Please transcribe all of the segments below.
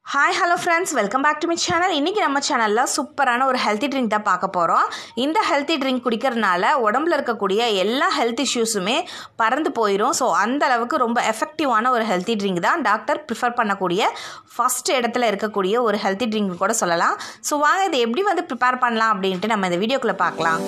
hi hello friends welcome back to my channel இன்றைக்கி நம்ம சேனலில் சூப்பரான ஒரு ஹெல்த்தி ட்ரிங்க் தான் பார்க்க போகிறோம் இந்த ஹெல்த்தி ட்ரிங்க் குடிக்கிறதுனால உடம்புல இருக்கக்கூடிய எல்லா ஹெல்த் இஷ்யூஸுமே பறந்து போயிடும் ஸோ அந்த அளவுக்கு ரொம்ப எஃபெக்டிவான ஒரு ஹெல்த்தி ட்ரிங்க் தான் டாக்டர் ப்ரிஃபர் பண்ணக்கூடிய ஃபஸ்ட் இடத்துல இருக்கக்கூடிய ஒரு ஹெல்த்தி ட்ரிங்க் கூட சொல்லலாம் ஸோ வாங்க இதை எப்படி வந்து ப்ரிப்பேர் பண்ணலாம் அப்படின்ட்டு நம்ம இந்த வீடியோக்குள்ளே பார்க்கலாம்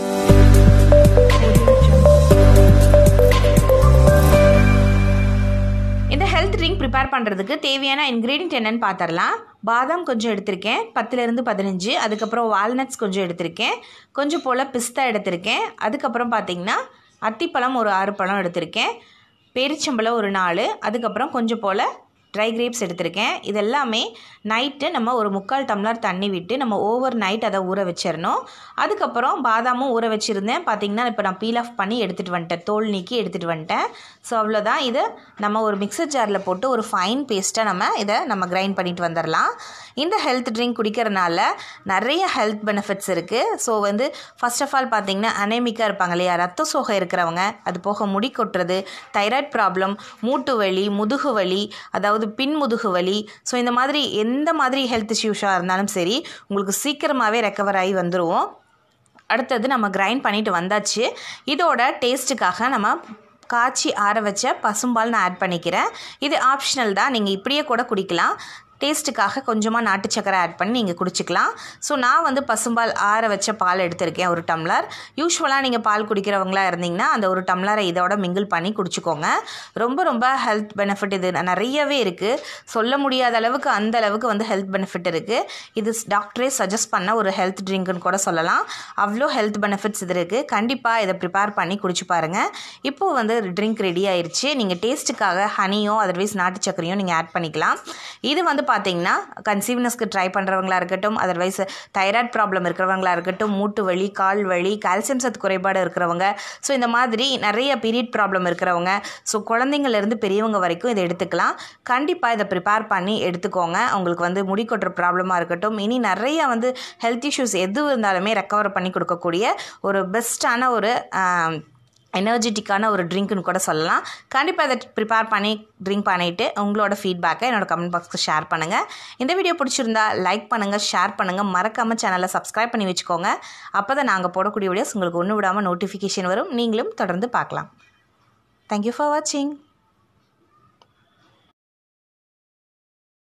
இந்த ஹெல்த் ட்ரிங்க் ப்ரிப்பேர் பண்ணுறதுக்கு தேவையான இன்க்ரீடியன்ட் என்னென்னு பார்த்துடலாம் பாதாம் கொஞ்சம் எடுத்திருக்கேன் பத்துலேருந்து பதினஞ்சு அதுக்கப்புறம் வால்நட்ஸ் கொஞ்சம் எடுத்திருக்கேன் கொஞ்சம் போல் பிஸ்தா எடுத்திருக்கேன் அதுக்கப்புறம் பார்த்திங்கன்னா அத்திப்பழம் ஒரு ஆறு பழம் எடுத்திருக்கேன் பேரிச்சம்பழம் ஒரு நாலு அதுக்கப்புறம் கொஞ்சம் போல் ட்ரை கிரேப்ஸ் எடுத்திருக்கேன் இதெல்லாமே நைட்டு நம்ம ஒரு முக்கால் டம்ளர் தண்ணி விட்டு நம்ம ஓவர் நைட் அதை ஊற வச்சிடணும் அதுக்கப்புறம் பாதாமும் ஊற வச்சுருந்தேன் பார்த்திங்கன்னா இப்போ நான் பீல் ஆஃப் பண்ணி எடுத்துகிட்டு வந்துட்டேன் தோல் நீக்கி எடுத்துகிட்டு வந்துட்டேன் ஸோ அவ்வளோதான் இதை நம்ம ஒரு மிக்சர் ஜாரில் போட்டு ஒரு ஃபைன் பேஸ்ட்டாக நம்ம இதை நம்ம கிரைண்ட் பண்ணிட்டு வந்துடலாம் இந்த ஹெல்த் ட்ரிங்க் குடிக்கிறனால நிறைய ஹெல்த் பெனிஃபிட்ஸ் இருக்குது ஸோ வந்து ஃபஸ்ட் ஆஃப் ஆல் பார்த்திங்கன்னா அனேமிக்காக இருப்பாங்க இல்லையா ரத்த சோகை இருக்கிறவங்க அது போக முடி கொட்டுறது தைராய்ட் ப்ராப்ளம் மூட்டு வலி முதுகு வலி அதாவது பின் முதுகு வலி ஸோ இந்த மாதிரி எந்த மாதிரி ஹெல்த் இஷ்யூஸாக இருந்தாலும் சரி உங்களுக்கு சீக்கிரமாகவே ரெக்கவர் ஆகி வந்துடுவோம் அடுத்தது நம்ம கிரைண்ட் பண்ணிட்டு வந்தாச்சு இதோட டேஸ்ட்டுக்காக நம்ம காய்ச்சி ஆற வச்ச பசும்பால் நான் ஆட் பண்ணிக்கிறேன் இது ஆப்ஷனல் தான் நீங்கள் இப்படியே கூட குடிக்கலாம் டேஸ்ட்டுக்காக கொஞ்சமாக நாட்டு சக்கரை ஆட் பண்ணி நீங்கள் குடிச்சிக்கலாம் ஸோ நான் வந்து பசும்பால் ஆற வச்ச பால் எடுத்திருக்கேன் ஒரு டம்ளர் யூஸ்வலாக நீங்கள் பால் குடிக்கிறவங்களா இருந்தீங்கன்னா அந்த ஒரு டம்ளரை இதோட மிங்கிள் பண்ணி குடிச்சிக்கோங்க ரொம்ப ரொம்ப ஹெல்த் பெனிஃபிட் இது நிறையவே இருக்குது சொல்ல முடியாத அளவுக்கு அந்த அளவுக்கு வந்து ஹெல்த் பெனிஃபிட் இருக்குது இது டாக்டரே சஜஸ்ட் பண்ண ஒரு ஹெல்த் ட்ரிங்க்னு கூட சொல்லலாம் அவ்வளோ ஹெல்த் பெனிஃபிட்ஸ் இது இருக்குது கண்டிப்பாக இதை ப்ரிப்பேர் பண்ணி குடிச்சு பாருங்கள் இப்போது வந்து ட்ரிங்க் ரெடி ஆயிடுச்சு நீங்கள் டேஸ்ட்டுக்காக ஹனியோ அதர்வைஸ் நாட்டு சக்கரையும் நீங்கள் ஆட் பண்ணிக்கலாம் இது வந்து பார்த்தீங்கன்னா கன்சீவ்னஸ்க்கு ட்ரை பண்ணுறவங்களா இருக்கட்டும் அதர்வைஸ் தைராய்ட் ப்ராப்ளம் இருக்கிறவங்களா இருக்கட்டும் மூட்டு வலி கால் வலி கால்சியம் சத்து குறைபாடு இருக்கிறவங்க ஸோ இந்த மாதிரி நிறைய பீரியட் ப்ராப்ளம் இருக்கிறவங்க ஸோ குழந்தைங்கள்லேருந்து பெரியவங்க வரைக்கும் இதை எடுத்துக்கலாம் கண்டிப்பாக இதை ப்ரிப்பேர் பண்ணி எடுத்துக்கோங்க உங்களுக்கு வந்து முடி கொட்டுற ப்ராப்ளமாக இருக்கட்டும் இனி நிறைய வந்து ஹெல்த் இஷ்யூஸ் எது இருந்தாலுமே ரெக்கவர் பண்ணி கொடுக்கக்கூடிய ஒரு பெஸ்ட்டான ஒரு எனர்ஜெட்டிக்கான ஒரு ட்ரிங்க்னு கூட சொல்லலாம் கண்டிப்பாக இதை ப்ரிப்பேர் பண்ணி ட்ரிங்க் பண்ணிவிட்டு உங்களோட ஃபீட்பேக்கை என்னோட கமெண்ட் பாக்ஸ்க்கு ஷேர் பண்ணுங்கள் இந்த வீடியோ பிடிச்சிருந்தா லைக் பண்ணுங்கள் ஷேர் பண்ணுங்கள் மறக்காமல் சேனலை சப்ஸ்கிரைப் பண்ணி வச்சுக்கோங்க அப்போ தான் நாங்கள் போடக்கூடிய வீடியோஸ் உங்களுக்கு ஒன்று விடாமல் நோட்டிஃபிகேஷன் வரும் நீங்களும் தொடர்ந்து பார்க்கலாம் தேங்க்யூ ஃபார் வாட்சிங்